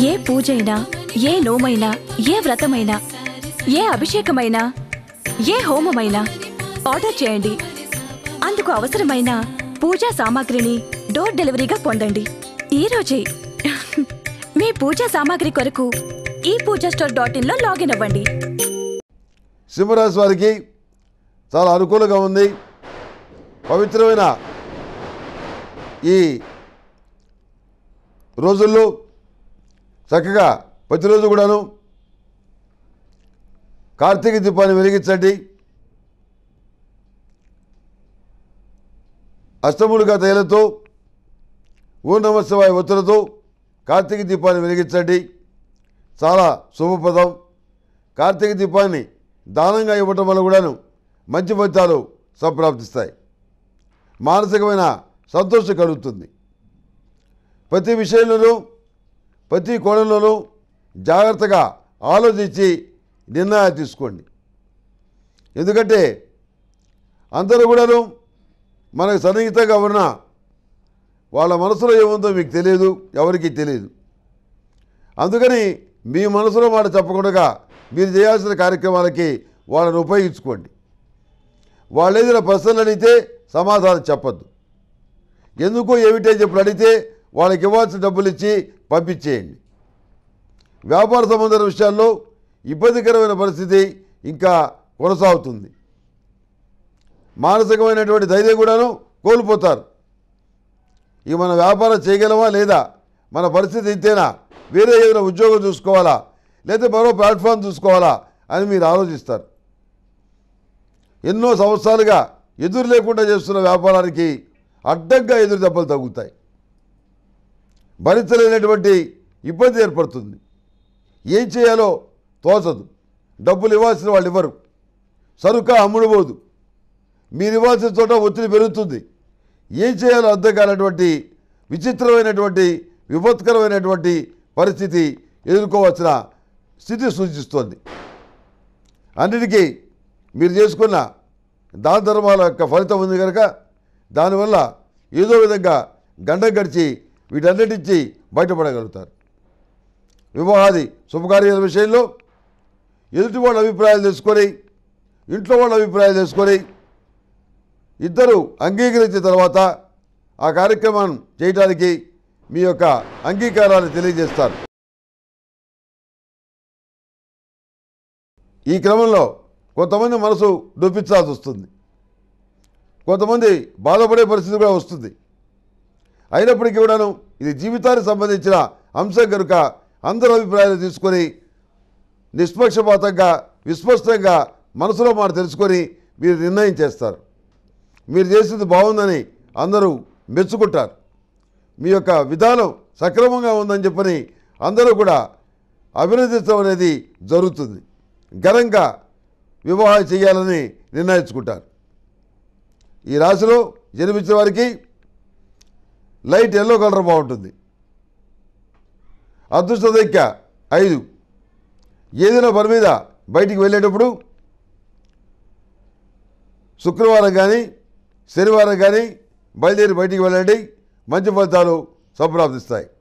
ఏ పూజైనా ఏ నోమైనా ఏ వ్రతమైనా ఏ అభిషేకమైనా ఏ హోమమైనా ఆర్డర్ చేయండి అందుకు అవసరమైన పూజా సామాగ్రిని డోర్ డెలివరీగా పొందండి ఈ రోజే మీ పూజా సామాగ్రి కొరకు ఈ పూజా స్టోర్ డాట్ ఇన్లో లాగిన్ అవ్వండి సింహరాశి వారికి చాలా అనుకూలంగా ఉంది పవిత్రమైన ఈ రోజుల్లో చక్కగా ప్రతిరోజు కూడాను కార్తీక దీపాన్ని వెలిగించండి అష్టములుగా తైలతో ఓ నమశివాయ ఒత్తులతో కార్తీక దీపాన్ని వెలిగించండి చాలా శుభప్రదం కార్తీక దీపాన్ని దానంగా ఇవ్వటం వల్ల కూడాను మంచి ఫలితాలు సంప్రాప్తిస్తాయి మానసికమైన సంతోషం కలుగుతుంది ప్రతి విషయంలోనూ ప్రతి కోణంలోనూ జాగ్రత్తగా ఆలోచించి నిర్ణయాలు తీసుకోండి ఎందుకంటే అందరూ కూడాను మనకు సన్నిహితంగా ఉన్న వాళ్ళ మనసులో ఏముందో మీకు తెలియదు ఎవరికీ తెలియదు అందుకని మీ మనసులో మాట చెప్పకుండా మీరు చేయాల్సిన కార్యక్రమాలకి వాళ్ళని ఉపయోగించుకోండి వాళ్ళు ఏదైనా ప్రశ్నలు అడిగితే సమాధానం చెప్పద్దు ఎందుకో ఏమిటో చెప్పి అడిగితే వాళ్ళకి ఇవ్వాల్సిన డబ్బులు ఇచ్చి పంపించేయండి వ్యాపార సంబంధమైన విషయాల్లో ఇబ్బందికరమైన పరిస్థితి ఇంకా కొనసాగుతుంది మానసికమైనటువంటి ధైర్యం కూడాను కోల్పోతారు ఇక మన వ్యాపారం చేయగలమా లేదా మన పరిస్థితి ఇంతేనా వేరే ఏదైనా ఉద్యోగం చూసుకోవాలా లేదా మరో ప్లాట్ఫామ్ చూసుకోవాలా అని మీరు ఆలోచిస్తారు ఎన్నో సంవత్సరాలుగా ఎదురు లేకుండా చేస్తున్న వ్యాపారానికి అడ్డంగా ఎదురు దెబ్బలు తగ్గుతాయి భరించలేనటువంటి ఇబ్బంది ఏర్పడుతుంది ఏం చేయాలో తోచదు డబ్బులు ఇవ్వాల్సిన వాళ్ళు ఇవ్వరు సరుక అమ్ముడుపోదు మీరు ఇవ్వాల్సిన చోట ఒత్తిడి పెరుగుతుంది ఏం చేయాలో అర్థం కానటువంటి విచిత్రమైనటువంటి విపత్కరమైనటువంటి పరిస్థితి ఎదుర్కోవాల్సిన స్థితి సూచిస్తోంది అన్నిటికీ మీరు చేసుకున్న దాన ధర్మాల యొక్క ఫలితం ఉంది కనుక దానివల్ల ఏదో విధంగా గండం గడిచి వీటన్నిటించి బయటపడగలుగుతారు వివాహాది శుభకార్యాల విషయంలో ఎదుటి వాళ్ళ అభిప్రాయాలు తెలుసుకొని ఇంట్లో వాళ్ళ అభిప్రాయాలు తెలుసుకొని ఇద్దరు అంగీకరించిన తర్వాత ఆ కార్యక్రమం చేయడానికి మీ యొక్క అంగీకారాన్ని తెలియజేస్తారు ఈ క్రమంలో కొంతమంది మనసు నొప్పించాల్సి వస్తుంది కొంతమంది బాధపడే పరిస్థితి కూడా వస్తుంది అయినప్పటికీ కూడాను ఇది జీవితానికి సంబంధించిన అంశం కనుక అందరి అభిప్రాయాలు తీసుకొని నిష్పక్షపాతంగా విస్పష్టంగా మనసులో మాట తెలుసుకొని మీరు నిర్ణయం చేస్తారు మీరు చేసింది బాగుందని అందరూ మెచ్చుకుంటారు మీ యొక్క విధానం సక్రమంగా ఉందని చెప్పని అందరూ కూడా అభినందించడం అనేది జరుగుతుంది ఘనంగా వివాహం చేయాలని నిర్ణయించుకుంటారు ఈ రాశిలో జన్మించిన వారికి లైట్ ఎల్లో కలర్ బాగుంటుంది అదృష్ట సంఖ్య ఐదు ఏదైనా పని మీద బయటికి వెళ్ళేటప్పుడు శుక్రవారం కానీ శనివారం కానీ బయలుదేరి బయటికి వెళ్ళండి మంచి ఫలితాలు సంప్రాప్తిస్తాయి